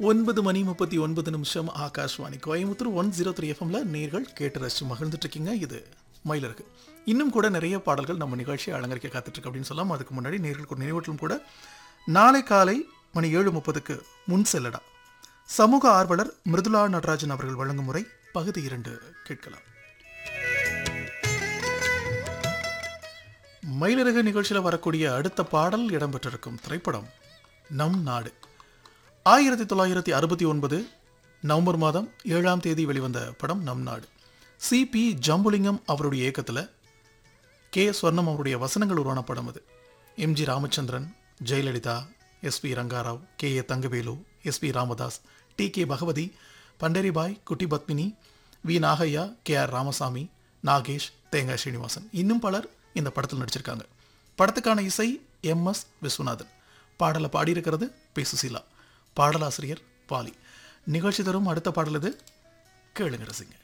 ஒன்பது மணி முப்பத்தி ஒன்பது நிமிஷம் Akashvani Coimbatore one zero three எஃப்எம்ல நேர்கள் கேட்டு ரசிச்சு மகிழ்ந்துட்டு இருக்கீங்க இது மயிலருக்கு இன்னும் கூட நிறைய பாடல்கள் நம்ம நிகழ்ச்சியை அலங்கரிக்க காத்துட்டு இருக்கு அப்படின்னு சொல்லலாம் அதுக்கு முன்னாடி நேர்களுக்கு ஒரு நினைவூட்டலும் கூட நாளை காலை மணி ஏழு முப்பதுக்கு முன் செல்லடா சமூக ஆர்வலர் மிருதுலா நடராஜன் அவர்கள் வழங்கும் முறை பகுதி இரண்டு கேட்கலாம் மயிலிறகு நிகழ்ச்சியில் வரக்கூடிய அடுத்த பாடல் இடம்பெற்றிருக்கும் திரைப்படம் நம் நாடு ஆயிரத்தி தொள்ளாயிரத்தி அறுபத்தி ஒன்பது நவம்பர் மாதம் ஏழாம் தேதி வெளிவந்த படம் நம் நாடு சிபி ஜம்புலிங்கம் அவருடைய இயக்கத்தில் கே ஸ்வர்ணம் அவருடைய வசனங்கள் உருவான படம் அது MG Ramachandran Jayalalithaa SP Rangarao K A Thangavelu SP Ramadas T K Bhagavathi Pandaribai Kutty Padmini V Nagaiah K R Ramasamy Nagesh Thengai Srinivasan இன்னும் பலர் இந்த படத்தில் நடிச்சிருக்காங்க படத்துக்கான இசை எம் எஸ் விஸ்வநாதன் பாடலை பாடியிருக்கிறது பி சுசீலா பாடலாசிரியர் பாலி நிகழ்ச்சி தரும் அடுத்த பாடல் இது கேளுங்க ரசிங்க